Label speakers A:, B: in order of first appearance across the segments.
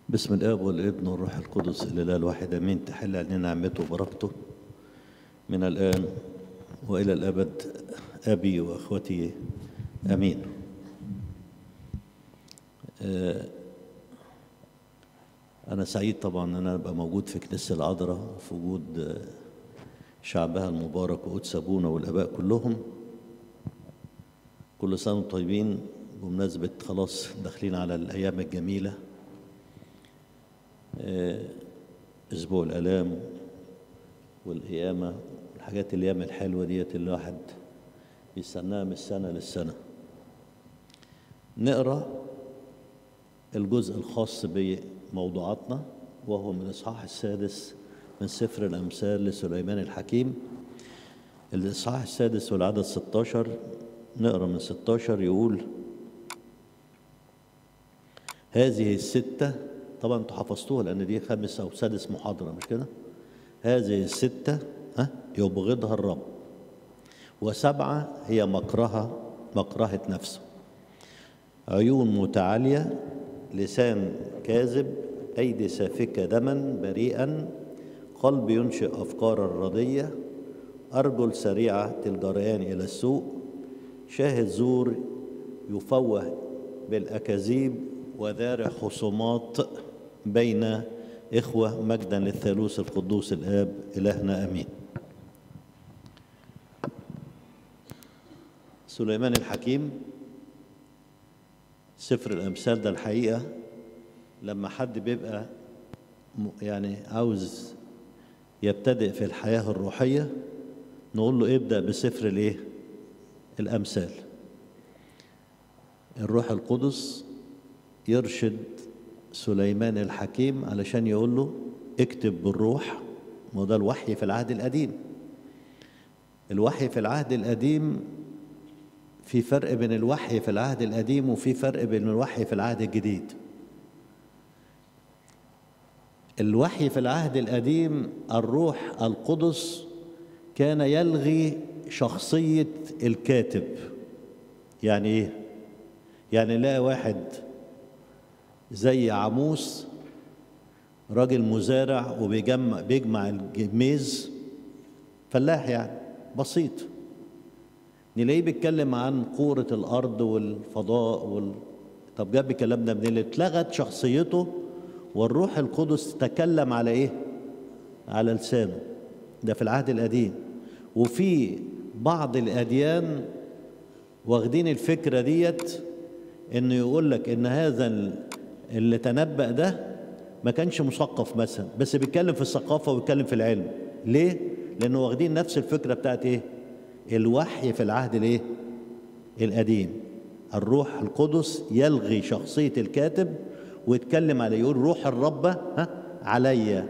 A: بسم الاب والابن والروح القدس الاله الواحد امين تحل علينا نعمته وبركته من الان والى الابد ابي واخوتي امين آه، انا سعيد طبعا ان انا ابقى موجود في كنيسه العذراء في وجود آه، شعبها المبارك وقدس ابونا والاباء كلهم كل سنه وانتم طيبين بمناسبه خلاص داخلين على الايام الجميله آه، اسبوع الالام والقيامه والحاجات الياما الحلوه ديت اللي الواحد بيستناها من السنه للسنه نقرا الجزء الخاص بموضوعاتنا وهو من الاصحاح السادس من سفر الامثال لسليمان الحكيم الاصحاح السادس والعدد 16 نقرا من 16 يقول هذه الستة طبعا انتوا حفظتوها لأن دي خامس أو سادس محاضرة مش كده؟ هذه الستة ها يبغضها الرب وسبعة هي مكرهة مكرهة نفسه عيون متعالية لسان كاذب أيدي سافكة دما بريئا قلب ينشئ أفكارا ردية أرجل سريعة الجريان إلى السوء شاهد زور يفوه بالأكاذيب وذارع خصومات بين إخوة مجدا للثالوث القدوس الآب إلهنا أمين سليمان الحكيم سفر الأمثال ده الحقيقة لما حد بيبقى م- يعني عاوز يبتدئ في الحياة الروحية نقول له ابدأ بسفر الإيه؟ الأمثال الروح القدس يرشد سليمان الحكيم علشان يقول له اكتب بالروح ما ده الوحي في العهد القديم الوحي في العهد القديم في فرق بين الوحي في العهد القديم وفي فرق بين الوحي في العهد الجديد الوحي في العهد القديم الروح القدس كان يلغي شخصية الكاتب يعني ايه يعني لا واحد زي عموس راجل مزارع وبيجمع بيجمع الجميز فلاح يعني بسيط نلاقيه بيتكلم عن قورة الأرض والفضاء وال... طب جاب الكلام ده منين؟ اتلغت شخصيته والروح القدس تكلم على إيه؟ على لسانه ده في العهد القديم وفي بعض الأديان واخدين الفكرة ديت إنه يقول لك إن هذا ال- اللي تنبأ ده ما كانش مثقف مثلا بس بيتكلم في الثقافة وبيتكلم في العلم ليه؟ لأنه واخدين نفس الفكرة بتاعت إيه؟ الوحي في العهد الإيه؟ القديم الروح القدس يلغي شخصية الكاتب ويتكلم عليه يقول روح الرب ها عليا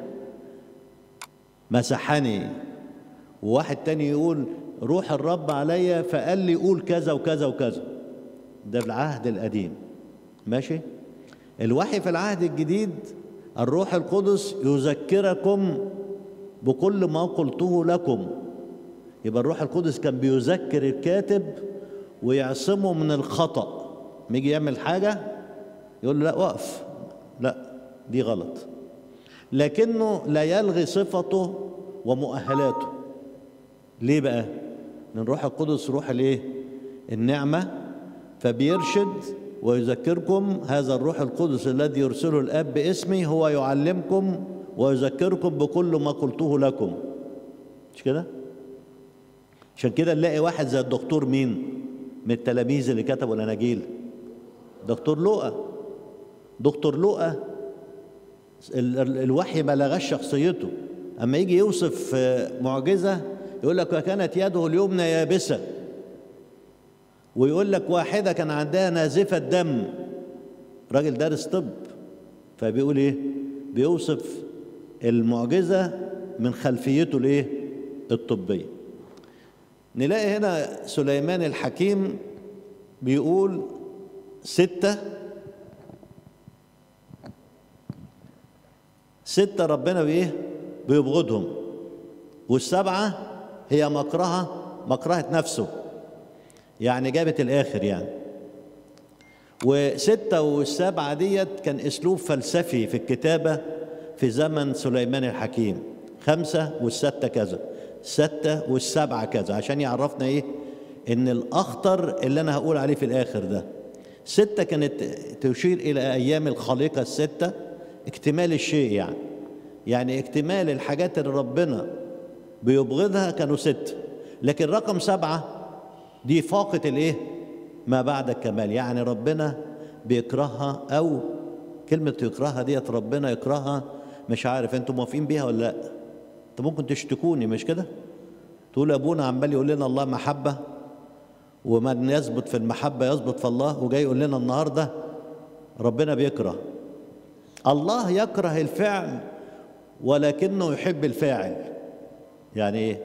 A: مسحني وواحد تاني يقول روح الرب عليا فقال لي قول كذا وكذا وكذا ده العهد القديم ماشي الوحي في العهد الجديد الروح القدس يذكركم بكل ما قلته لكم يبقى الروح القدس كان بيذكر الكاتب ويعصمه من الخطأ ما يجي يعمل حاجة يقول له لا وقف لا دي غلط لكنه لا يلغي صفته ومؤهلاته ليه بقى؟ لأن الروح القدس روح الايه؟ النعمة فبيرشد ويذكركم هذا الروح القدس الذي يرسله الاب باسمي هو يعلمكم ويذكركم بكل ما قلته لكم مش كده عشان كده نلاقي واحد زي الدكتور مين من التلاميذ اللي كتبوا الاناجيل دكتور لوقا دكتور لوقا ال- ال- الوحي ما لغاش شخصيته اما يجي يوصف آه، معجزه يقول لك وكانت يده اليمنى يابسه ويقول لك واحدة كان عندها نازفة دم راجل دارس طب فبيقول ايه بيوصف المعجزة من خلفيته الايه الطبية نلاقي هنا سليمان الحكيم بيقول ستة ستة ربنا بإيه بيبغضهم والسبعة هي مكرهة مكرهة نفسه يعني جابت الآخر يعني وستة والسبعة ديت كان أسلوب فلسفي في الكتابة في زمن سليمان الحكيم خمسة والستة كذا ستة والسبعة كذا عشان يعرفنا إيه إن الأخطر اللي أنا هقول عليه في الآخر ده ستة كانت تشير إلى أيام الخليقة الستة اكتمال الشيء يعني يعني اكتمال الحاجات اللي ربنا بيبغضها كانوا ستة لكن رقم سبعة دي فاقة الايه ما بعد الكمال يعني ربنا بيكرهها او كلمة يكرهها ديت ربنا يكرهها مش عارف انتوا موافقين بيها ولا لا انت ممكن تشتكوني مش كده تقول ابونا عمال يقول لنا الله محبة ومن يثبت في المحبة يثبت في الله وجاي يقول لنا النهاردة ربنا بيكره الله يكره الفعل ولكنه يحب الفاعل يعني ايه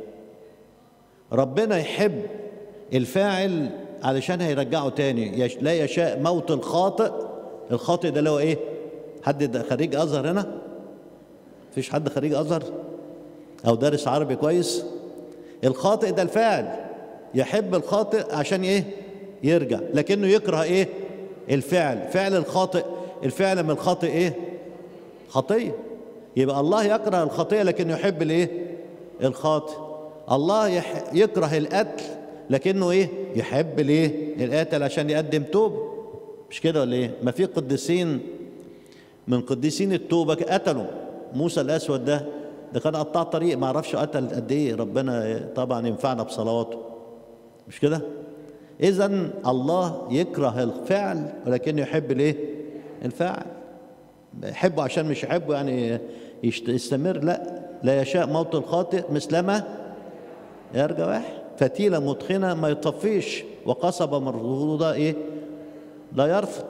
A: ربنا يحب الفاعل علشان هيرجعه تاني يش لا يشاء موت الخاطئ الخاطئ ده اللي هو ايه حد ده خريج ازهر هنا مفيش حد خريج ازهر او دارس عربي كويس الخاطئ ده الفاعل يحب الخاطئ عشان ايه يرجع لكنه يكره ايه الفعل فعل الخاطئ الفعل من الخاطئ ايه خطيه يبقى الله يكره الخطيه لكن يحب الايه الخاطئ الله يح... يكره القتل لكنه ايه يحب الايه القاتل عشان يقدم توبه مش كده ولا ايه ما في قديسين من قديسين التوبه قتلوا موسى الاسود ده ده كان قطاع طريق ما اعرفش قتل قد ايه ربنا طبعا ينفعنا بصلواته مش كده اذا الله يكره الفعل ولكنه يحب الايه الفاعل يحبه عشان مش يحبه يعني يستمر لا لا يشاء موت الخاطئ مثلما يرجى واحد فتيلة مدخنة ما يطفيش وقصبة مرفوضة ايه لا يرفض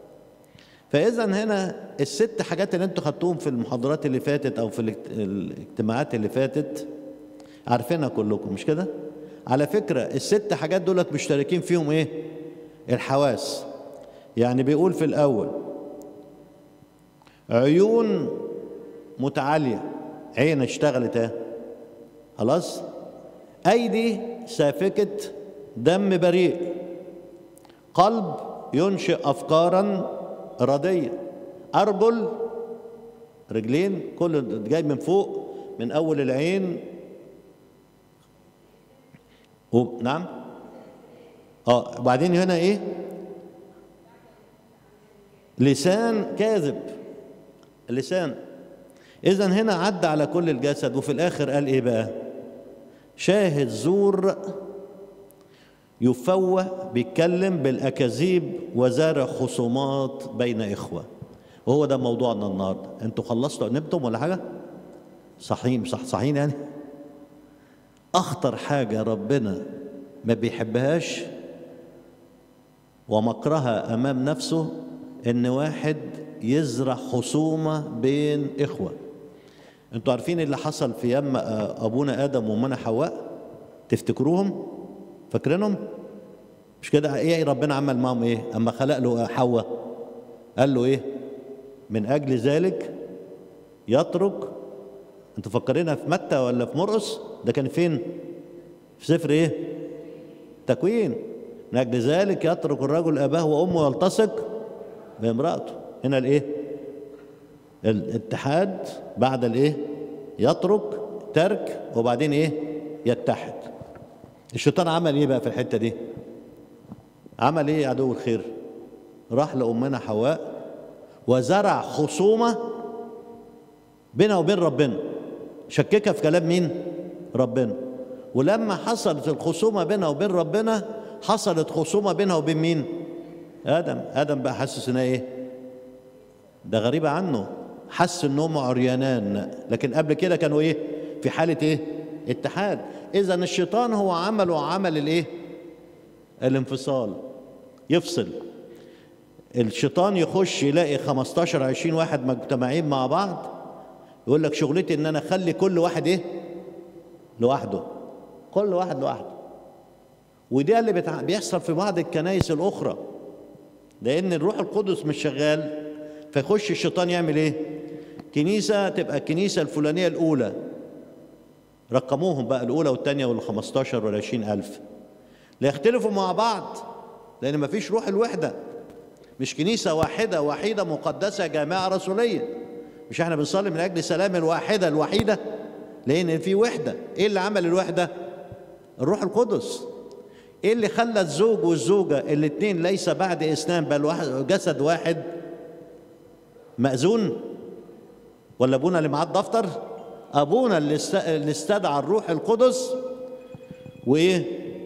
A: فإذا هنا الست حاجات اللي انتوا خدتوهم في المحاضرات اللي فاتت أو في الاجتماعات اللي فاتت عارفينها كلكم مش كده؟ على فكرة الست حاجات دولت مشتركين فيهم ايه؟ الحواس يعني بيقول في الأول عيون متعالية عين اشتغلت اهي خلاص أيدي سافكة دم بريء قلب ينشئ أفكارا ردية أرجل رجلين كل جاي من فوق من أول العين و... نعم اه وبعدين هنا ايه لسان كاذب اللسان اذا هنا عدى على كل الجسد وفي الاخر قال ايه بقى شاهد زور يفوه بيتكلم بالاكاذيب وزارع خصومات بين اخوه وهو ده موضوعنا النهارده انتوا خلصتوا نمتم ولا حاجه صحيين صح صحيين يعني اخطر حاجه ربنا ما بيحبهاش ومكرها امام نفسه ان واحد يزرع خصومه بين اخوه انتوا عارفين اللي حصل في يم ابونا ادم وامنا حواء تفتكروهم فاكرينهم مش كده ايه ربنا عمل معهم ايه اما خلق له حواء قال له ايه من اجل ذلك يترك انتوا فكرينها في متى ولا في مرقس ده كان فين في سفر ايه تكوين من اجل ذلك يترك الرجل اباه وامه يلتصق بامراته هنا الايه الاتحاد بعد الايه يترك ترك وبعدين ايه يتحد الشيطان عمل ايه بقى في الحته دي عمل ايه عدو الخير راح لامنا حواء وزرع خصومه بينها وبين ربنا شككها في كلام مين ربنا ولما حصلت الخصومه بينها وبين ربنا حصلت خصومه بينها وبين مين ادم ادم بقى حاسس ان ايه ده غريبه عنه حس انهم عريانان لكن قبل كده كانوا ايه في حاله ايه اتحاد اذا الشيطان هو عمله عمل الايه الانفصال يفصل الشيطان يخش يلاقي 15 20 واحد مجتمعين مع بعض يقول لك شغلتي ان انا اخلي كل واحد ايه لوحده كل واحد لوحده وده اللي بتع... بيحصل في بعض الكنائس الاخرى لان الروح القدس مش شغال فيخش الشيطان يعمل ايه كنيسه تبقى الكنيسه الفلانيه الاولى رقموهم بقى الاولى والثانيه وال 15 وال 20 الف لا يختلفوا مع بعض لان ما فيش روح الوحده مش كنيسة واحدة وحيدة مقدسة جامعة رسولية مش احنا بنصلي من أجل سلام الواحدة الوحيدة لأن في وحدة إيه اللي عمل الوحدة الروح القدس إيه اللي خلى الزوج والزوجة الاتنين ليس بعد إسلام بل واحد جسد واحد مأذون ولا أبونا اللي معاه الدفتر أبونا اللي است- اللي استدعى الروح القدس وإيه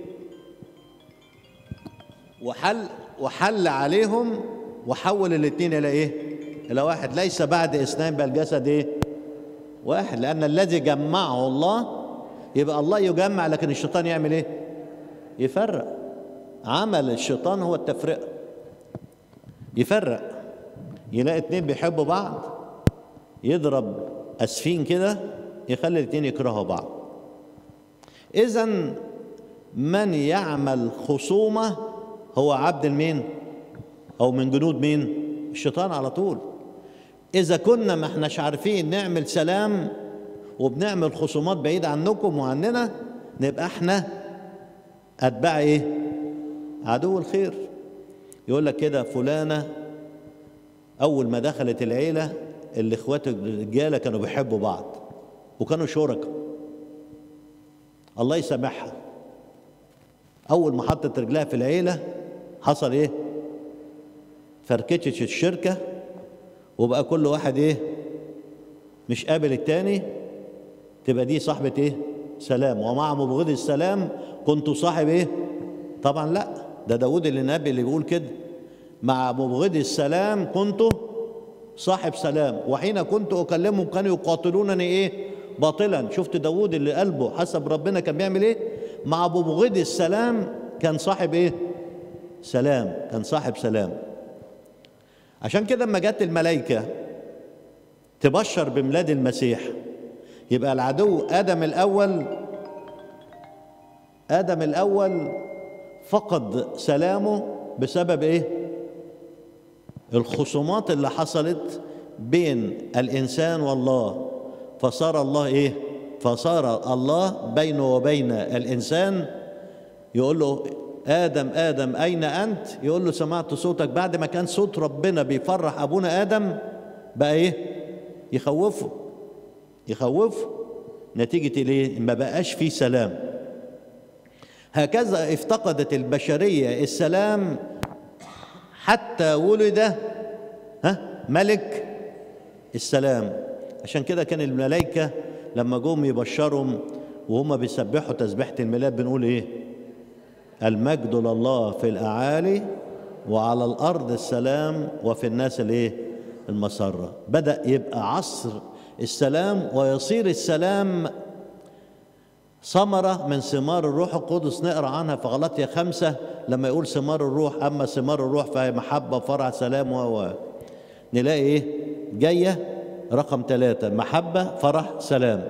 A: وحل وحل عليهم وحول الاثنين الى ايه؟ الى واحد ليس بعد اثنين بل جسد ايه؟ واحد لان الذي جمعه الله يبقى الله يجمع لكن الشيطان يعمل ايه؟ يفرق عمل الشيطان هو التفرقه يفرق يلاقي اتنين بيحبوا بعض يضرب اسفين كده يخلي الاتنين يكرهوا بعض اذا من يعمل خصومه هو عبد المين او من جنود مين الشيطان على طول اذا كنا ما احناش عارفين نعمل سلام وبنعمل خصومات بعيدة عنكم وعننا نبقى احنا اتباع ايه عدو الخير يقول لك كده فلانة اول ما دخلت العيلة الاخوات الرجالة كانوا بيحبوا بعض وكانوا شركاء الله يسامحها اول ما حطت رجلها في العيله حصل ايه فركشت الشركه وبقى كل واحد ايه مش قابل التاني تبقى دي صاحبه ايه سلام ومع مبغض السلام كنت صاحب ايه طبعا لا ده داود اللي النبي اللي بيقول كده مع مبغض السلام كنت صاحب سلام وحين كنت اكلمهم كانوا يقاتلونني ايه باطلا شفت داود اللي قلبه حسب ربنا كان بيعمل ايه مع مبغض السلام كان صاحب ايه سلام كان صاحب سلام عشان كده لما جت الملائكه تبشر بميلاد المسيح يبقى العدو ادم الاول ادم الاول فقد سلامه بسبب ايه الخصومات اللي حصلت بين الانسان والله فصار الله ايه فصار الله بينه وبين الانسان يقول له ادم ادم اين انت يقول له سمعت صوتك بعد ما كان صوت ربنا بيفرح ابونا ادم بقى ايه يخوفه يخوفه نتيجه ليه ما بقاش فيه سلام هكذا افتقدت البشريه السلام حتى ولد ها ملك السلام عشان كده كان الملائكة لما جم يبشرهم وهم بيسبحوا تسبيحة الميلاد بنقول ايه المجد لله في الأعالي وعلى الأرض السلام وفي الناس الايه المسرة بدأ يبقى عصر السلام ويصير السلام ثمرة من ثمار الروح القدس نقرأ عنها في غلطية خمسة لما يقول ثمار الروح أما ثمار الروح فهي محبة فرح سلام و نلاقي إيه جاية رقم ثلاثة محبة فرح سلام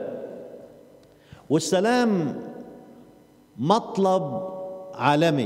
A: والسلام مطلب عالمي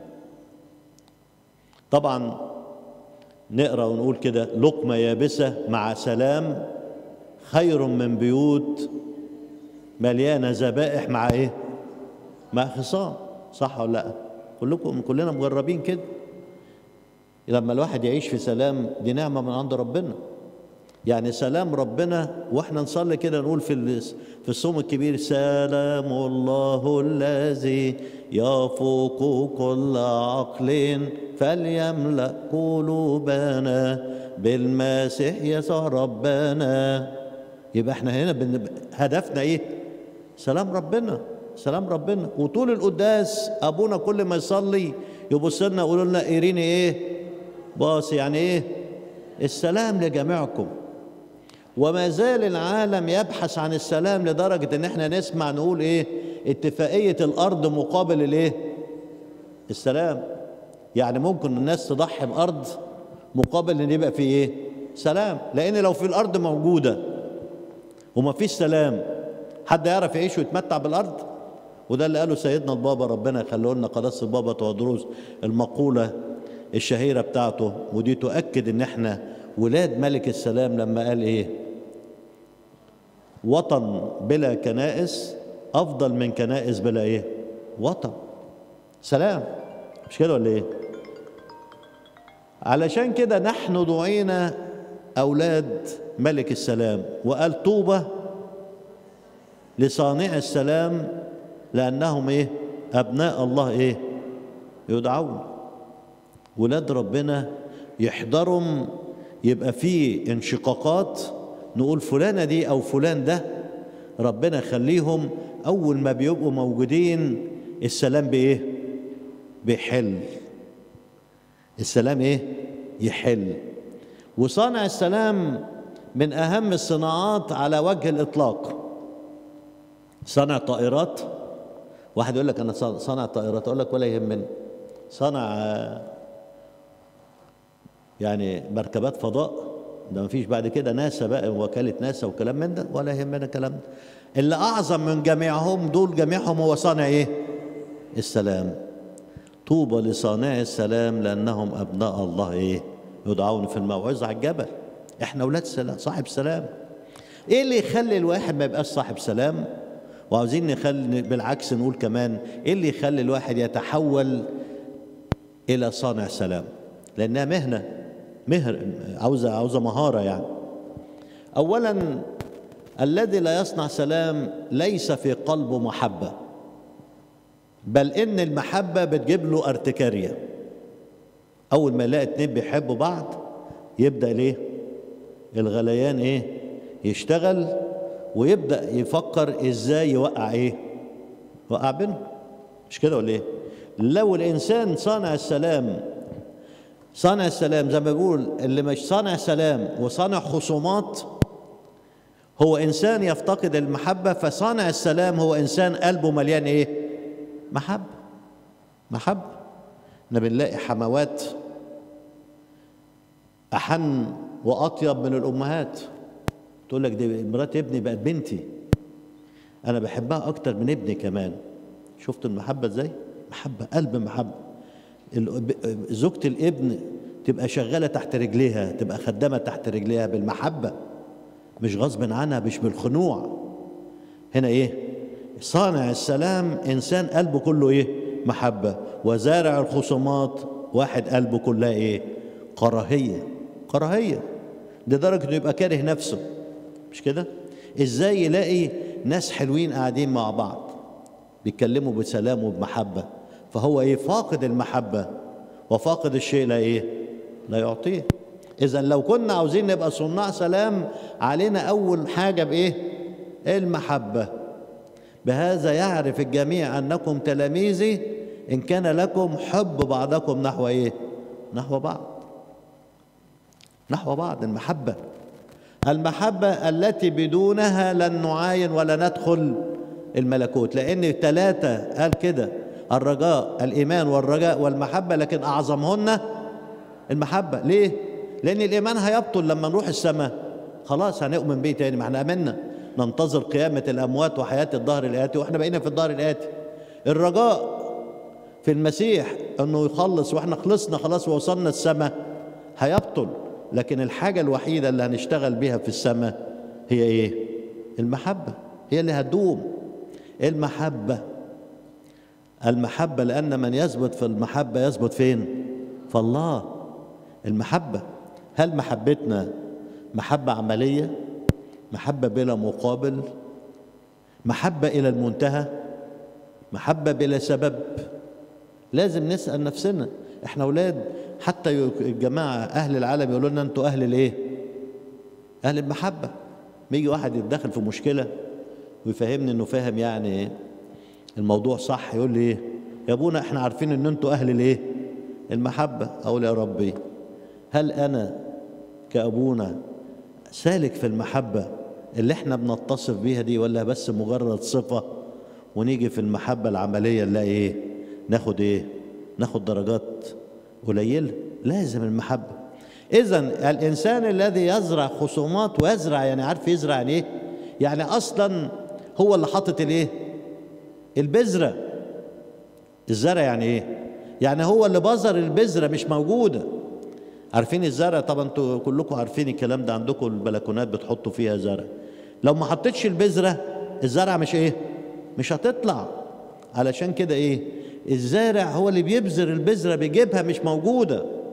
A: طبعا نقرا ونقول كده لقمه يابسه مع سلام خير من بيوت مليانه ذبائح مع ايه مع خصام صح ولا لا كلكم كلنا مجربين كده لما الواحد يعيش في سلام دي نعمه من عند ربنا يعني سلام ربنا واحنا نصلي كده نقول في في الصوم الكبير سلام الله الذي يفوق كل عقل فليملأ قلوبنا بالمسيح يسوع ربنا يبقى احنا هنا بن... هدفنا ايه سلام ربنا سلام ربنا وطول القداس ابونا كل ما يصلي يبص لنا يقول لنا ايريني ايه باص يعني ايه السلام لجميعكم وما زال العالم يبحث عن السلام لدرجة ان احنا نسمع نقول ايه اتفاقية الارض مقابل الايه السلام يعني ممكن الناس تضحي بارض مقابل ان يبقى في ايه سلام لان لو في الارض موجودة وما فيش سلام حد يعرف يعيش ويتمتع بالارض وده اللي قاله سيدنا البابا ربنا يخليه لنا قداسة البابا تودروس المقولة الشهيرة بتاعته ودي تؤكد ان احنا ولاد ملك السلام لما قال ايه وطن بلا كنائس افضل من كنائس بلا ايه وطن سلام مش كده ولا ايه علشان كده نحن دعينا أولاد ملك السلام وقال طوبى لصانع السلام لأنهم إيه أبناء الله إيه يدعون ولاد ربنا يحضرهم يبقى فيه انشقاقات نقول فلانة دي أو فلان ده ربنا يخليهم أول ما بيبقوا موجودين السلام بإيه بيحل السلام إيه يحل وصانع السلام من أهم الصناعات على وجه الإطلاق صنع طائرات واحد يقول لك أنا صنع طائرات أقول لك ولا يهمني صنع يعني مركبات فضاء ده مفيش بعد كده ناسا بقى وكالة ناسا وكلام من ده ولا يهمنا الكلام ده اللي أعظم من جميعهم دول جميعهم هو صانع إيه؟ السلام طوبى لصانع السلام لأنهم أبناء الله إيه؟ يدعون في الموعظة على الجبل إحنا أولاد سلام صاحب سلام إيه اللي يخلي الواحد ما يبقاش صاحب سلام؟ وعاوزين نخلي بالعكس نقول كمان إيه اللي يخلي الواحد يتحول إلى صانع سلام؟ لأنها مهنة مهر عاوزة عاوزة مهارة يعني أولا الذي لا يصنع سلام ليس في قلبه محبة بل إن المحبة بتجيب له ارتكارية أول ما يلاقي اتنين بيحبوا بعض يبدأ ليه؟ الغليان إيه؟ يشتغل ويبدأ يفكر إزاي يوقع إيه؟ يوقع بينهم مش كده ولا إيه؟ لو الإنسان صانع السلام صانع السلام زي ما بيقول اللي مش صانع سلام وصانع خصومات هو انسان يفتقد المحبه فصانع السلام هو انسان قلبه مليان ايه محبه محبه احنا بنلاقي حموات احن واطيب من الامهات تقول لك دي مرات ابني بقت بنتي انا بحبها اكتر من ابني كمان شفت المحبه ازاي محبه قلب محبه زوجة الابن تبقى شغالة تحت رجليها تبقى خدامة تحت رجليها بالمحبة مش غصب عنها مش بالخنوع هنا ايه صانع السلام انسان قلبه كله ايه محبة وزارع الخصومات واحد قلبه كلها ايه كراهية كراهية لدرجة انه يبقى كاره نفسه مش كده ازاي يلاقي ناس حلوين قاعدين مع بعض بيتكلموا بسلام وبمحبه فهو ايه فاقد المحبة وفاقد الشيء لا ايه لا يعطيه اذا لو كنا عاوزين نبقى صناع سلام علينا اول حاجة بايه المحبة بهذا يعرف الجميع انكم تلاميذي ان كان لكم حب بعضكم نحو ايه نحو بعض نحو بعض المحبة المحبة التي بدونها لن نعاين ولا ندخل الملكوت لأن ثلاثة قال كده الرجاء الإيمان والرجاء والمحبة لكن أعظمهن المحبة ليه؟ لأن الإيمان هيبطل لما نروح السماء خلاص هنؤمن بيه تاني ما احنا آمنا ننتظر قيامة الأموات وحياة الظهر الآتي وإحنا بقينا في الظهر الآتي الرجاء في المسيح أنه يخلص وإحنا خلصنا خلاص ووصلنا السماء هيبطل لكن الحاجة الوحيدة اللي هنشتغل بيها في السماء هي إيه؟ المحبة هي اللي هتدوم المحبة المحبة لأن من يثبت في المحبة يثبت فين؟ في الله المحبة هل محبتنا محبة عملية؟ محبة بلا مقابل؟ محبة إلى المنتهى؟ محبة بلا سبب؟ لازم نسأل نفسنا احنا أولاد حتى الجماعة أهل العالم يقولوا لنا أنتوا أهل الإيه؟ أهل المحبة بيجي واحد يتدخل في مشكلة ويفهمني إنه فاهم يعني إيه الموضوع صح يقول لي ايه يا ابونا احنا عارفين ان انتوا اهل الايه المحبه اقول يا ربي هل انا كابونا سالك في المحبه اللي احنا بنتصف بيها دي ولا بس مجرد صفه ونيجي في المحبه العمليه نلاقي ايه ناخد ايه ناخد درجات قليله لازم المحبه اذا الانسان الذي يزرع خصومات ويزرع يعني عارف يزرع يعني ايه يعني اصلا هو اللي حاطط الايه البذرة الزرع يعني ايه يعني هو اللي بذر البذرة مش موجودة عارفين الزرع طبعا انتوا كلكم عارفين الكلام ده عندكم البلكونات بتحطوا فيها زرع لو ما حطيتش البذرة الزرع مش ايه مش هتطلع علشان كده ايه الزارع هو اللي بيبذر البذرة بيجيبها مش موجودة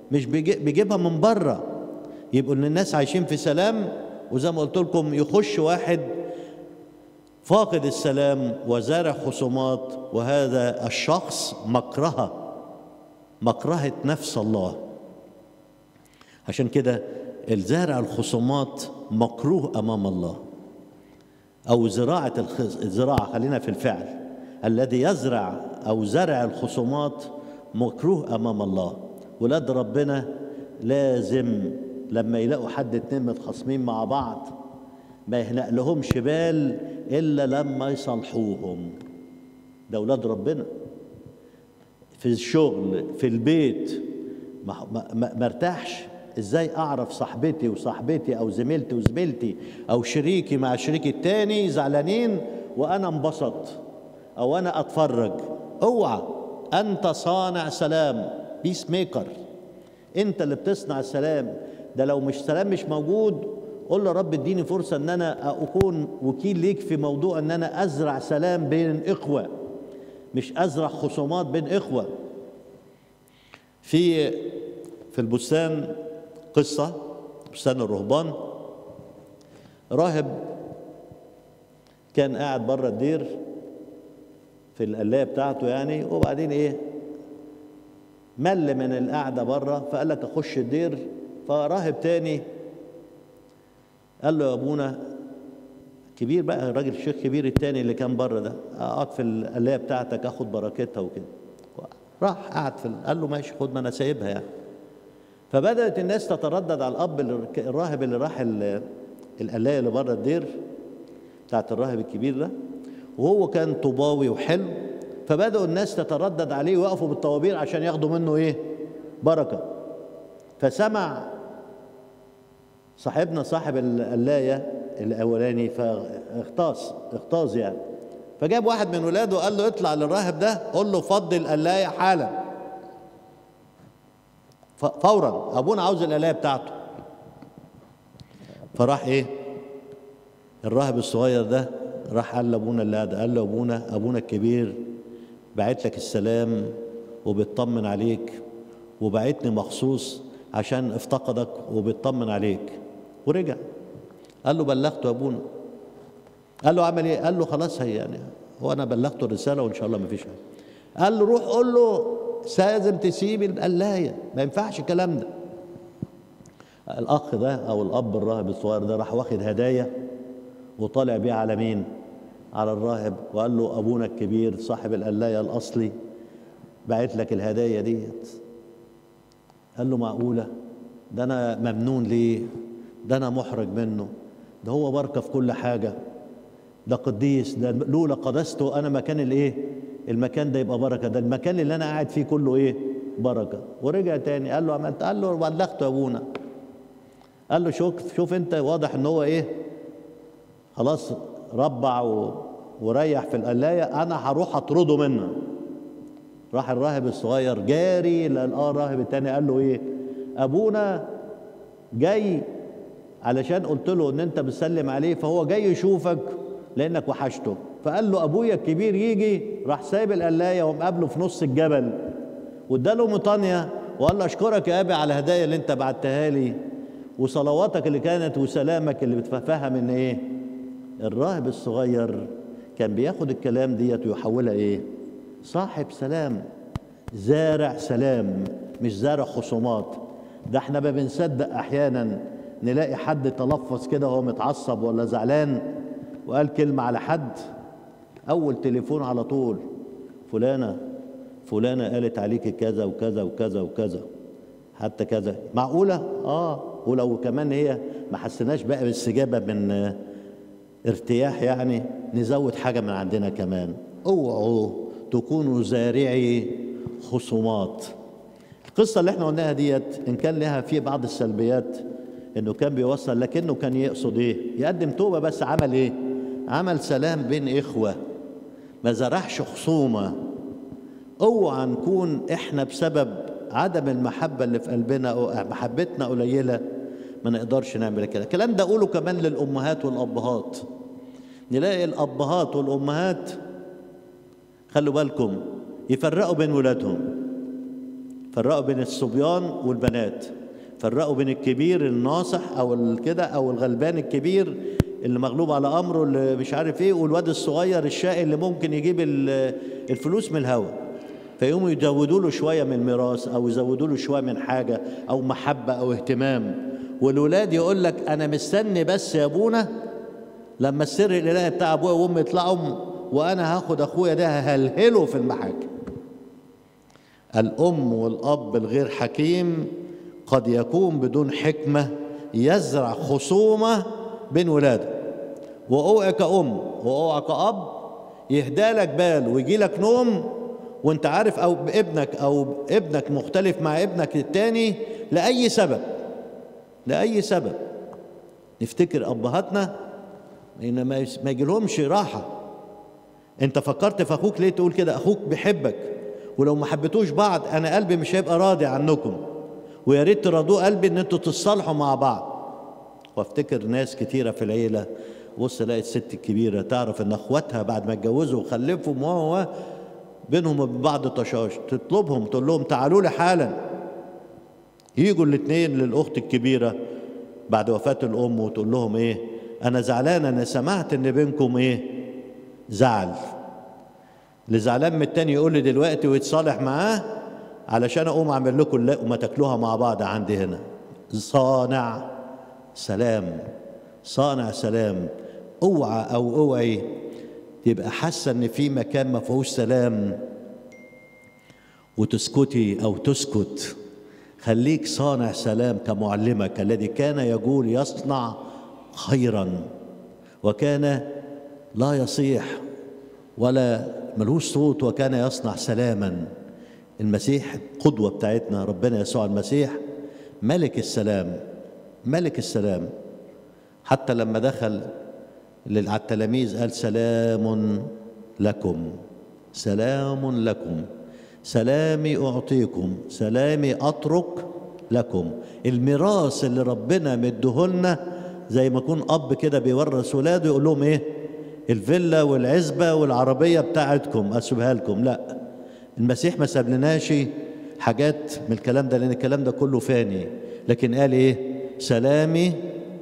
A: مش بيجي- بيجيبها من بره يبقوا ان الناس عايشين في سلام وزي ما قلت لكم يخش واحد فاقد السلام وزارع خصومات وهذا الشخص مكرهه مكرهه نفس الله عشان كده الزارع الخصومات مكروه امام الله او زراعه الخز... الزراعه خلينا في الفعل الذي يزرع او زرع الخصومات مكروه امام الله ولاد ربنا لازم لما يلاقوا حد اتنين متخاصمين مع بعض ما يهنأ لهمش بال الا لما يصالحوهم ده اولاد ربنا في الشغل في البيت ما ما- ما ما ارتاحش ازاي اعرف صاحبتي وصاحبتي او زميلتي وزميلتي او شريكي مع شريكي التاني زعلانين وانا انبسط او انا اتفرج اوعى انت صانع سلام بيس ميكر انت اللي بتصنع السلام ده لو مش سلام مش موجود قول له رب اديني فرصه ان انا اكون وكيل ليك في موضوع ان انا ازرع سلام بين اخوه مش ازرع خصومات بين اخوه في في البستان قصه بستان الرهبان راهب كان قاعد بره الدير في القلايه بتاعته يعني وبعدين ايه مل من القعده بره فقال لك اخش الدير فراهب تاني قال له يا ابونا كبير بقى الراجل الشيخ كبير التاني اللي كان بره ده اقعد في القلايه بتاعتك اخد بركتها وكده راح قعد في ال- قال له ماشي خد ما انا سايبها يعني فبدات الناس تتردد على الاب اللي- الراهب اللي راح ال- القلايه اللي بره الدير بتاعت الراهب الكبير ده وهو كان طوباوي وحلو فبداوا الناس تتردد عليه ويقفوا بالطوابير عشان ياخدوا منه ايه بركه فسمع صاحبنا صاحب القلايه الاولاني فاغتاظ اغتاظ يعني فجاب واحد من ولاده وقال له اطلع للراهب ده قول له فضي القلايه حالا ف- فورا ابونا عاوز القلايه بتاعته فراح ايه الراهب الصغير ده راح قال لابونا اللي قاعد قال له ابونا ابونا الكبير بعت لك السلام وبيطمن عليك وبعتني مخصوص عشان افتقدك وبيطمن عليك ورجع قال له بلغته يا ابونا قال له عمل ايه قال له خلاص هي يعني هو انا بلغته الرساله وان شاء الله ما فيش حاجه قال له روح قول له لازم تسيب القلايه ما ينفعش الكلام ده الاخ ده او الاب الراهب الصغير ده راح واخد هدايا وطالع بيها على مين على الراهب وقال له ابونا الكبير صاحب القلايه الاصلي بعت لك الهدايا ديت قال له معقوله ده انا ممنون ليه ده انا محرج منه ده هو بركه في كل حاجه ده قديس ده لولا قدسته انا مكان الايه المكان ده يبقى بركه ده المكان اللي انا قاعد فيه كله ايه بركه ورجع تاني قال له عملت قال له بلغته يا ابونا قال له شوف شوف انت واضح ان هو ايه خلاص ربع و... وريح في القلايه انا هروح اطرده منها راح الراهب الصغير جاري لقى الراهب التاني قال له ايه ابونا جاي علشان قلت له ان انت بتسلم عليه فهو جاي يشوفك لانك وحشته فقال له ابويا الكبير يجي راح سايب القلايه ومقابله في نص الجبل واداله مطانيه وقال له اشكرك يا ابي على الهدايا اللي انت بعتها لي وصلواتك اللي كانت وسلامك اللي بتفهم ان ايه الراهب الصغير كان بياخد الكلام ديت ويحولها ايه صاحب سلام زارع سلام مش زارع خصومات ده احنا ما بنصدق احيانا نلاقي حد تلفظ كده وهو متعصب ولا زعلان وقال كلمة على حد أول تليفون على طول فلانة فلانة قالت عليك كذا وكذا وكذا وكذا حتى كذا معقولة؟ آه ولو كمان هي ما حسيناش بقى بالاستجابة من آه، ارتياح يعني نزود حاجة من عندنا كمان اوعوا تكونوا زارعي خصومات القصة اللي احنا قلناها ديت إن كان لها في بعض السلبيات إنه كان بيوصل لكنه كان يقصد إيه؟ يقدم توبة بس عمل إيه؟ عمل سلام بين إخوة ما زرعش خصومة اوعى نكون احنا بسبب عدم المحبة اللي في قلبنا أو محبتنا قليلة ما نقدرش نعمل كده الكلام ده أقوله كمان للأمهات والأبهات نلاقي الأبهات والأمهات خلوا بالكم يفرقوا بين ولادهم فرقوا بين الصبيان والبنات فرقوا بين الكبير الناصح او ال- كده او الغلبان الكبير اللي مغلوب على امره اللي مش عارف ايه والواد الصغير الشقي اللي ممكن يجيب ال- الفلوس من الهوا فيقوموا يزودوا له شويه من الميراث او يزودوا له شويه من حاجه او محبه او اهتمام والولاد يقول لك انا مستني بس يا ابونا لما السر الالهي بتاع ابويا وامي يطلعوا وانا هاخد اخويا ده ههلهله في المحاكم الام والاب الغير حكيم قد يكون بدون حكمه يزرع خصومه بين ولاده واوعى كأم واوعى كأب يهدى لك بال ويجي لك نوم وانت عارف او ابنك او ابنك مختلف مع ابنك التاني لاي سبب لاي سبب نفتكر ابهاتنا ان ما يس- ما يجيلهمش راحه انت فكرت في اخوك ليه تقول كده اخوك بيحبك ولو ما حبيتوش بعض انا قلبي مش هيبقى راضي عنكم ويا ريت تراضوه قلبي ان انتوا تتصالحوا مع بعض وافتكر ناس كتيره في العيله بص الاقي الست الكبيره تعرف ان اخواتها بعد ما اتجوزوا وخلفوا و و بينهم وبين بعض طشاش تطلبهم تقول لهم تعالوا لي حالا يجوا الاثنين للاخت الكبيره بعد وفاه الام وتقول لهم ايه انا زعلان انا سمعت ان بينكم ايه زعل اللي زعلان من التاني يقول لي دلوقتي ويتصالح معاه علشان اقوم اعمل لكم اللقمه تاكلوها مع بعض عندي هنا صانع سلام صانع سلام اوعى او اوعي تبقى حاسه ان في مكان ما فيهوش سلام وتسكتي او تسكت خليك صانع سلام كمعلمك الذي كان يقول يصنع خيرا وكان لا يصيح ولا ملوش صوت وكان يصنع سلاما المسيح القدوة بتاعتنا ربنا يسوع المسيح ملك السلام ملك السلام حتى لما دخل لل- على التلاميذ قال سلام لكم سلام لكم سلامي أعطيكم سلامي أترك لكم الميراث اللي ربنا مديهولنا زي ما يكون أب كده بيورث ولاده يقول لهم إيه الفيلا والعزبة والعربية بتاعتكم أسيبها لكم لا المسيح ما سابلناش حاجات من الكلام ده لأن الكلام ده كله فاني لكن قال إيه سلامي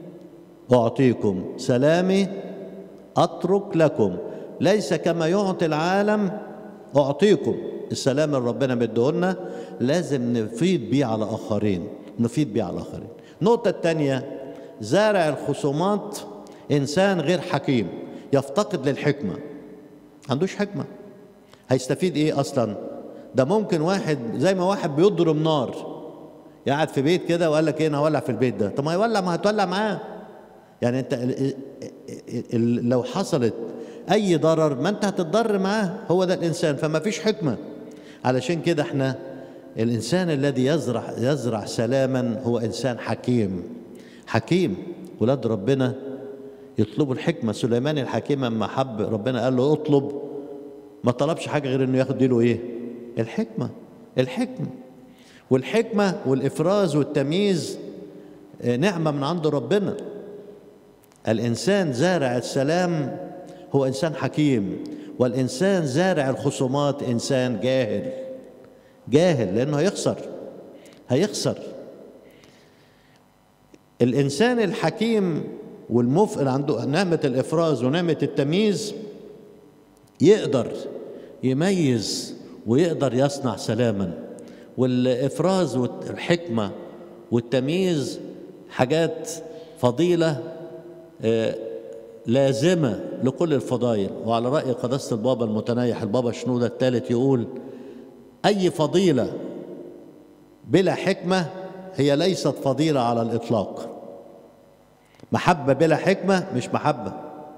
A: أعطيكم سلامي أترك لكم ليس كما يعطي العالم أعطيكم السلام اللي ربنا مديهولنا لازم نفيد بيه على آخرين نفيد بيه على آخرين النقطة الثانية زارع الخصومات إنسان غير حكيم يفتقد للحكمة عندوش حكمة هيستفيد إيه أصلا ده ممكن واحد زي ما واحد بيضرب نار قاعد في بيت كده وقال لك ايه انا هولع في البيت ده طب ما يولع ما هتولع معاه يعني انت ال- ال- ال- لو حصلت اي ضرر ما انت هتتضر معاه هو ده الانسان فما فيش حكمه علشان كده احنا الانسان الذي يزرع يزرع سلاما هو انسان حكيم حكيم ولاد ربنا يطلبوا الحكمه سليمان الحكيم اما حب ربنا قال له اطلب ما طلبش حاجه غير انه ياخد له ايه الحكمه الحكمه والحكمه والافراز والتمييز آه، نعمه من عند ربنا الانسان زارع السلام هو انسان حكيم والانسان زارع الخصومات انسان جاهل جاهل لانه هيخسر هيخسر الانسان الحكيم والمف اللي عنده نعمه الافراز ونعمه التمييز يقدر يميز ويقدر يصنع سلاما والافراز والحكمه والتمييز حاجات فضيله آه، لازمه لكل الفضائل وعلى راي قداسه البابا المتنيح البابا شنوده الثالث يقول اي فضيله بلا حكمه هي ليست فضيله على الاطلاق محبه بلا حكمه مش محبه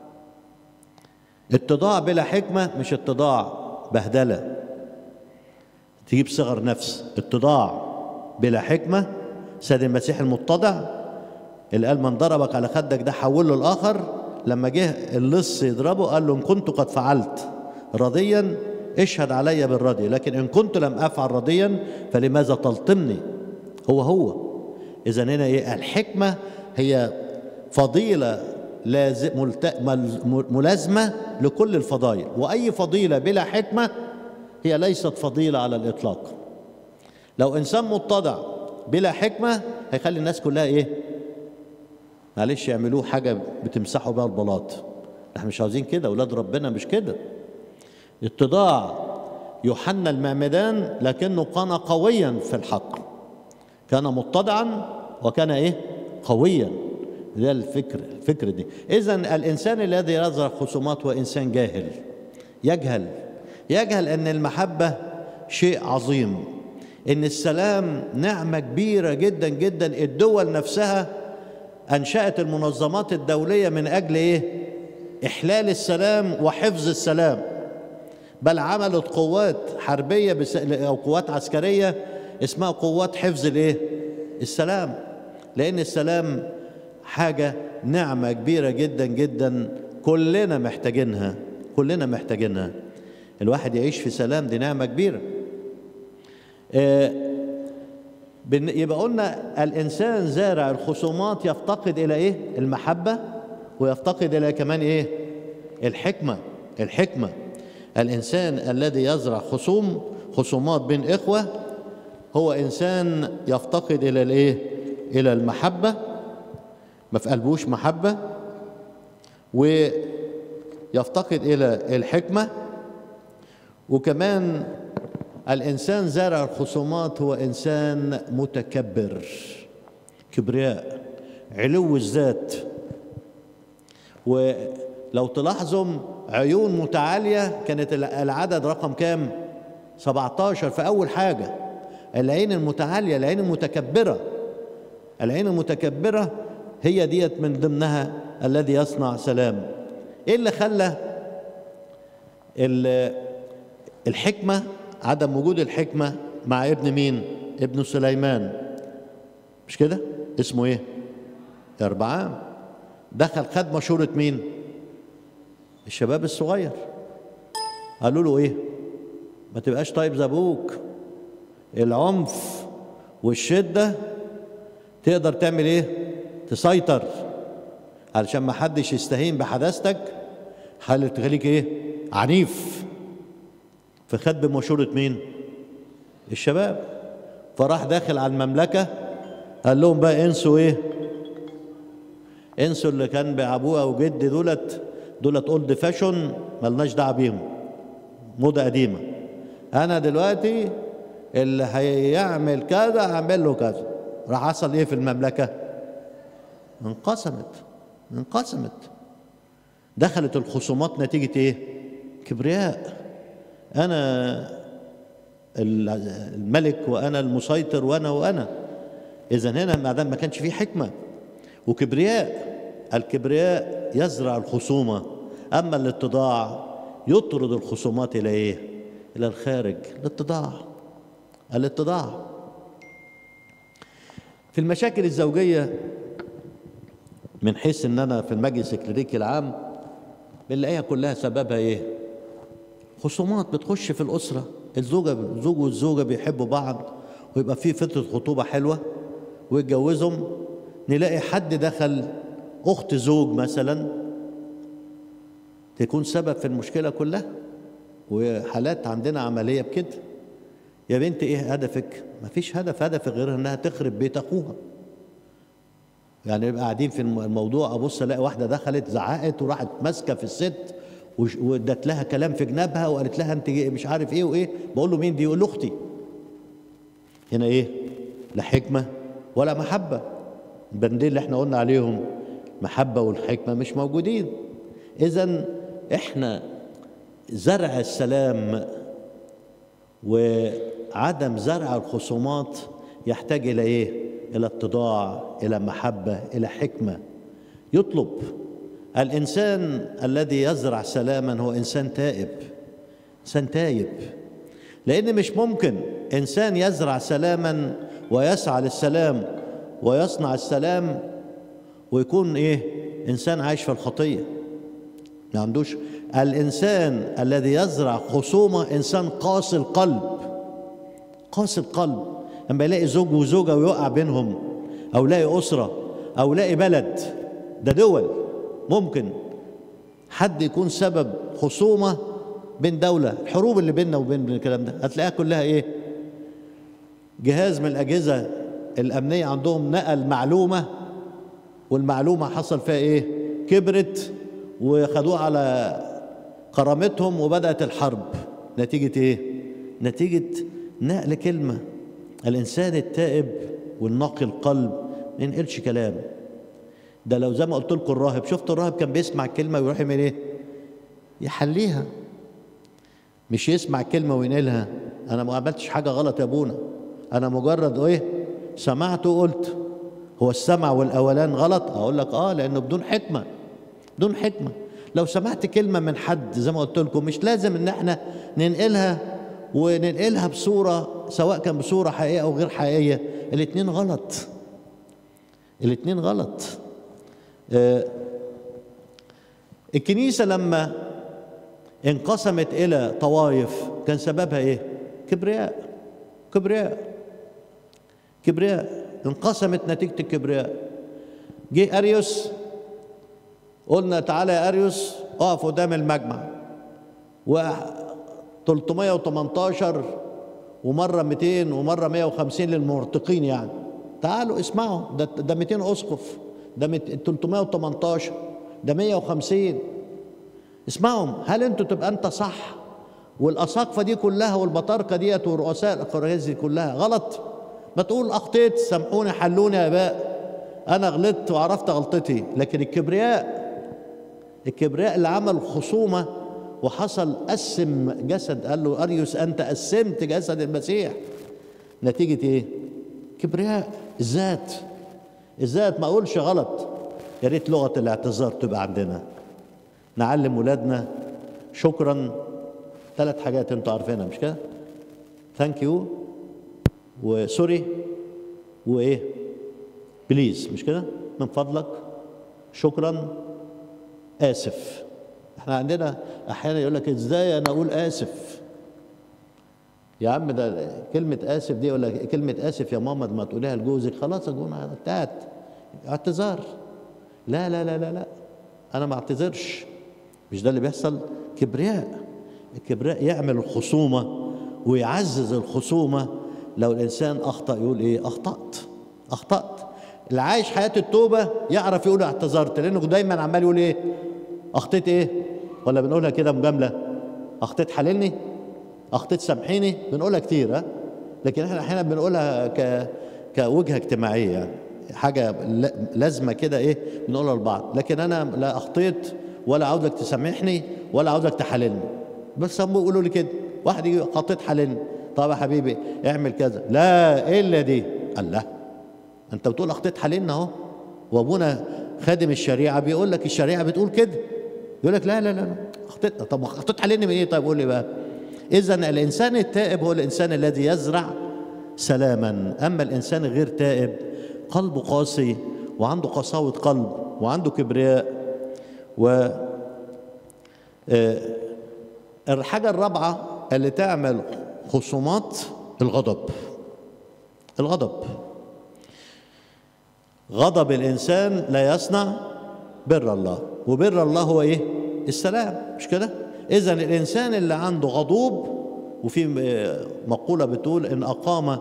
A: اتضاع بلا حكمة مش اتضاع بهدلة تجيب صغر نفس اتضاع بلا حكمة سيد المسيح المتضع اللي قال من ضربك على خدك ده حوله الآخر لما جه اللص يضربه قال له إن كنت قد فعلت رضيا اشهد علي بالرضي لكن إن كنت لم أفعل رضيا فلماذا تلطمني هو هو إذا هنا إيه الحكمة هي فضيلة لازم ملت... مل- ملازمة لكل الفضائل وأي فضيلة بلا حكمة هي ليست فضيلة على الإطلاق لو انسان متضع بلا حكمه هيخلي الناس كلها ايه معلش يعملوه حاجه بتمسحوا بيها البلاط احنا مش عاوزين كده اولاد ربنا مش كده اتضاع يوحنا المعمدان لكنه كان قويا في الحق كان متضعا وكان ايه قويا ده الفكر الفكر دي اذا الانسان الذي يزرع خصومات هو انسان جاهل يجهل يجهل ان المحبه شيء عظيم ان السلام نعمه كبيره جدا جدا الدول نفسها انشات المنظمات الدوليه من اجل ايه احلال السلام وحفظ السلام بل عملت قوات حربيه بس او قوات عسكريه اسمها قوات حفظ الايه السلام لان السلام حاجه نعمه كبيره جدا جدا كلنا محتاجينها كلنا محتاجينها الواحد يعيش في سلام دي نعمه كبيره آه، بن- يبقى قلنا الانسان زارع الخصومات يفتقد الى ايه المحبه ويفتقد الى كمان ايه الحكمه الحكمه الانسان الذي يزرع خصوم خصومات بين اخوه هو انسان يفتقد الى الايه الى المحبه ما في قلبوش محبه ويفتقد الى الحكمه وكمان الانسان زارع الخصومات هو انسان متكبر كبرياء علو الذات ولو تلاحظوا عيون متعاليه كانت العدد رقم كام 17 في اول حاجه العين المتعاليه العين المتكبره العين المتكبره هي ديت من ضمنها الذي يصنع سلام ايه اللي خلى ال- الحكمه عدم وجود الحكمه مع ابن مين ابن سليمان مش كده اسمه ايه اربعام دخل خد مشورة مين الشباب الصغير قالوا له ايه ما تبقاش طيب زي ابوك العنف والشدة تقدر تعمل ايه تسيطر علشان ما حدش يستهين بحداثتك حالة تخليك ايه عنيف فخد بمشورة مين الشباب فراح داخل على المملكة قال لهم بقى انسوا ايه انسوا اللي كان بأبوها وجدي دولت دولت اولد فاشون ملناش دعوه بيهم موضه قديمه انا دلوقتي اللي هيعمل كذا هعمل له كذا راح حصل ايه في المملكه انقسمت انقسمت دخلت الخصومات نتيجه ايه كبرياء انا الملك وانا المسيطر وانا وانا اذا هنا ما دام ما كانش فيه حكمه وكبرياء الكبرياء يزرع الخصومه اما الاتضاع يطرد الخصومات الى ايه الى الخارج الاتضاع الاتضاع في المشاكل الزوجيه من حيث ان انا في المجلس الكلينيكي العام بنلاقيها كلها سببها ايه خصومات بتخش في الاسره الزوجه الزوج والزوجه بيحبوا بعض ويبقى في فتره خطوبه حلوه ويتجوزهم نلاقي حد دخل اخت زوج مثلا تكون سبب في المشكله كلها وحالات عندنا عمليه بكده يا بنت ايه هدفك مفيش هدف هدف غير انها تخرب بيت اخوها يعني نبقى قاعدين في الموضوع ابص الاقي واحده دخلت زعقت وراحت ماسكه في الست وادت لها كلام في جنابها وقالت لها انت مش عارف ايه وايه بقول له مين دي يقول له اختي هنا ايه لا حكمه ولا محبه البندين اللي احنا قلنا عليهم محبه والحكمه مش موجودين اذا احنا زرع السلام وعدم زرع الخصومات يحتاج الى ايه الى اتضاع الى محبه الى حكمه يطلب الانسان الذي يزرع سلاما هو انسان تائب انسان تايب لان مش ممكن انسان يزرع سلاما ويسعى للسلام ويصنع السلام ويكون ايه انسان عايش في الخطيه ما عندوش الانسان الذي يزرع خصومه انسان قاسي القلب قاسي القلب لما يلاقي زوج وزوجه ويقع بينهم او يلاقي اسره او يلاقي بلد ده دول ممكن حد يكون سبب خصومه بين دوله الحروب اللي بيننا وبين الكلام ده هتلاقيها كلها ايه جهاز من الأجهزة الأمنية عندهم نقل معلومة والمعلومة حصل فيها إيه؟ كبرت وخدوها على كرامتهم وبدأت الحرب نتيجة إيه؟ نتيجة نقل كلمة الإنسان التائب والنقي القلب ما ينقلش كلام ده لو زي ما قلت لكم الراهب شفت الراهب كان بيسمع الكلمة ويروح يعمل إيه؟ يحليها مش يسمع كلمة وينقلها أنا ما عملتش حاجة غلط يا أبونا أنا مجرد إيه؟ سمعت وقلت هو السمع والأولان غلط؟ أقول لك آه لأنه بدون حكمة بدون حكمة لو سمعت كلمة من حد زي ما قلت لكم مش لازم إن إحنا ننقلها وننقلها بصورة سواء كان بصورة حقيقية أو غير حقيقية الاتنين غلط الاتنين غلط آه الكنيسة لما انقسمت إلى طوائف كان سببها إيه؟ كبرياء كبرياء كبرياء انقسمت نتيجة الكبرياء جه أريوس قلنا تعالى يا أريوس اقف قدام المجمع و 318 ومرة 200 ومرة 150 للمرتقين يعني تعالوا اسمعوا ده ده 200 اسقف ده 318 ده 150 اسمعهم هل انتوا تبقى انت صح والاساقفه دي كلها والبطاركه ديت ورؤساء الاقراص دي كلها غلط ما تقول اخطيت سامحوني حلوني يا اباء انا غلطت وعرفت غلطتي لكن الكبرياء الكبرياء اللي عمل خصومه وحصل قسم جسد قال له اريوس انت قسمت جسد المسيح نتيجه ايه كبرياء الذات الذات ما اقولش غلط يا ريت لغه الاعتذار تبقى عندنا نعلم ولادنا شكرا ثلاث حاجات انتوا عارفينها مش كده ثانك يو وسوري وايه بليز مش كده من فضلك شكرا اسف احنا عندنا احيانا يقول لك ازاي انا اقول اسف يا عم ده كلمة آسف دي ولا كلمة آسف يا ماما ما تقوليها لجوزك خلاص يا جماعة انتهت اعتذار لا لا لا لا لا أنا ما اعتذرش مش ده اللي بيحصل كبرياء الكبرياء يعمل الخصومة ويعزز الخصومة لو الإنسان أخطأ يقول إيه أخطأت أخطأت اللي عايش حياة التوبة يعرف يقول اعتذرت لأنه دايما عمال يقول إيه أخطيت إيه ولا بنقولها كده مجاملة أخطيت حللني أخطيت سامحيني بنقولها كتير ها لكن احنا احيانا بنقولها ك كوجهة اجتماعية يعني حاجة لازمة كده إيه بنقولها لبعض لكن أنا لا أخطيت ولا عاوزك تسامحني ولا عاوزك تحللني بس هم بيقولوا لي كده واحد يجي خطيت حللني طب يا حبيبي اعمل كذا لا الا دي قال لا انت بتقول اخطيت حللنا اهو وابونا خادم الشريعه بيقول لك الشريعه بتقول كده يقول لك لا لا لا اخطيت طب اخطيت حللني من ايه طيب قول لي بقى اذا الانسان التائب هو الانسان الذي يزرع سلاما اما الانسان غير تائب قلبه قاسي وعنده قساوه قلب وعنده كبرياء و الحاجة الرابعة اللي تعمل خصومات الغضب الغضب غضب الإنسان لا يصنع بر الله وبر الله هو إيه؟ السلام مش كده؟ إذا الإنسان اللي عنده غضوب وفي مقولة بتقول إن أقام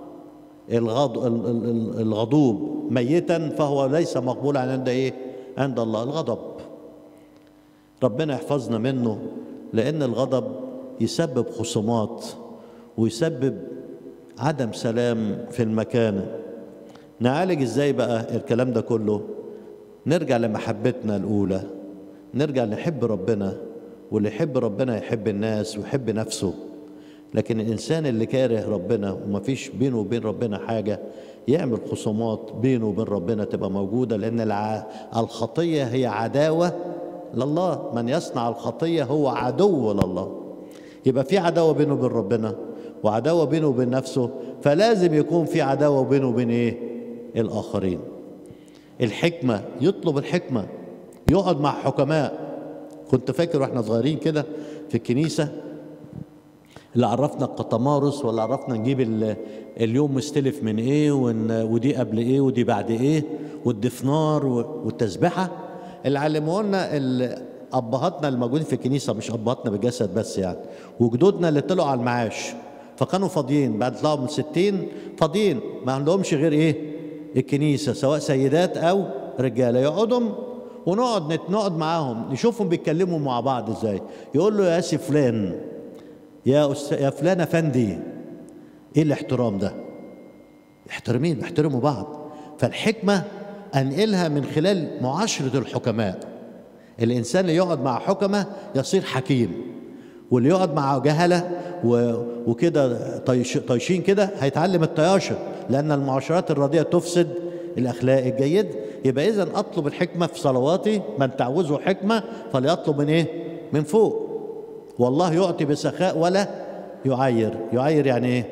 A: الغضوب ميتا فهو ليس مقبولا عند إيه؟ عند الله الغضب ربنا يحفظنا منه لأن الغضب يسبب خصومات ويسبب عدم سلام في المكان نعالج ازاي بقى الكلام ده كله نرجع لمحبتنا الأولى نرجع نحب ربنا واللي يحب ربنا يحب الناس ويحب نفسه لكن الإنسان اللي كاره ربنا ومفيش بينه وبين ربنا حاجة يعمل خصومات بينه وبين ربنا تبقى موجودة لأن الخطية هي عداوة لله من يصنع الخطيه هو عدو لله يبقى في عداوه بينه وبين ربنا وعداوه بينه وبين نفسه فلازم يكون في عداوه بينه وبين ايه الاخرين الحكمه يطلب الحكمه يقعد مع حكماء كنت فاكر واحنا صغيرين كده في الكنيسه اللي عرفنا القطمارس ولا عرفنا نجيب اليوم مستلف من ايه ودي قبل ايه ودي بعد ايه والدفنار والتسبحه اللي علموه لنا ابهاتنا الموجودين في الكنيسه مش ابهاتنا بالجسد بس يعني وجدودنا اللي طلعوا على المعاش فكانوا فاضيين بعد طلعوا من ستين فاضيين ما عندهمش غير ايه الكنيسة سواء سيدات أو رجالة يقعدوا ونقعد نت- نقعد معاهم نشوفهم بيتكلموا مع بعض ازاي يقول له يا سي فلان يا أست... يا فلان افندي ايه الاحترام ده احترمين احترموا بعض فالحكمة أنقلها من خلال معاشرة الحكماء الإنسان اللي يقعد مع حكمة يصير حكيم واللي يقعد مع جهلة و... وكده طيش... طيشين كده هيتعلم الطياشة لأن المعاشرات الرديئة تفسد الأخلاق الجيد يبقى إذا أطلب الحكمة في صلواتي من تعوزه حكمة فليطلب من إيه؟ من فوق والله يعطي بسخاء ولا يعير يعير يعني إيه؟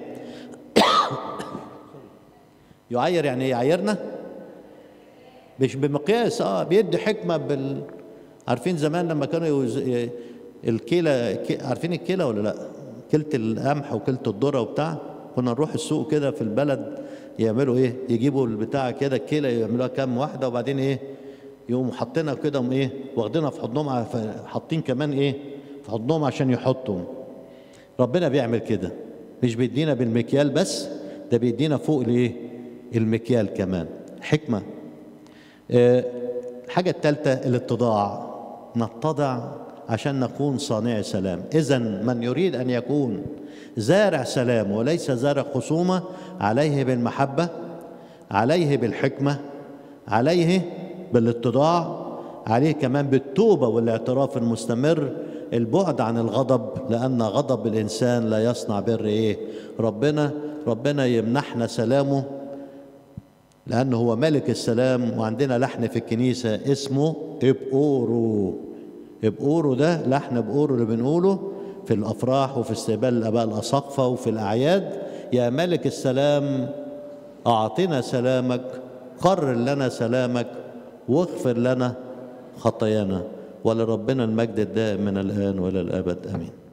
A: يعير يعني ايه يعيرنا مش بمقياس اه بيدي حكمه بال عارفين زمان لما كانوا يوز... ي- الكيلة كي- عارفين الكيلة ولا لا كيلة القمح وكيلة الذرة وبتاع كنا نروح السوق كده في البلد يعملوا ايه يجيبوا البتاع كده الكيلة يعملوها كام واحدة وبعدين ايه يقوموا حاطينها كده وم ايه واخدينها في حضنهم ع- ف- حاطين كمان ايه في حضنهم عشان يحطوا ربنا بيعمل كده مش بيدينا بالمكيال بس ده بيدينا فوق الايه المكيال كمان حكمه آه، الحاجه الثالثه الاتضاع نتضع عشان نكون صانعي سلام اذا من يريد ان يكون زارع سلام وليس زارع خصومه عليه بالمحبه عليه بالحكمه عليه بالاتضاع عليه كمان بالتوبه والاعتراف المستمر البعد عن الغضب لان غضب الانسان لا يصنع بر ايه ربنا ربنا يمنحنا سلامه لأنه هو ملك السلام وعندنا لحن في الكنيسة اسمه إبقورو إبقورو ده لحن بقورو اللي بنقوله في الأفراح وفي استقبال الآباء الأساقفة وفي الأعياد يا ملك السلام أعطنا سلامك قرر لنا سلامك واغفر لنا خطايانا ولربنا المجد الدائم من الآن وإلى الأبد آمين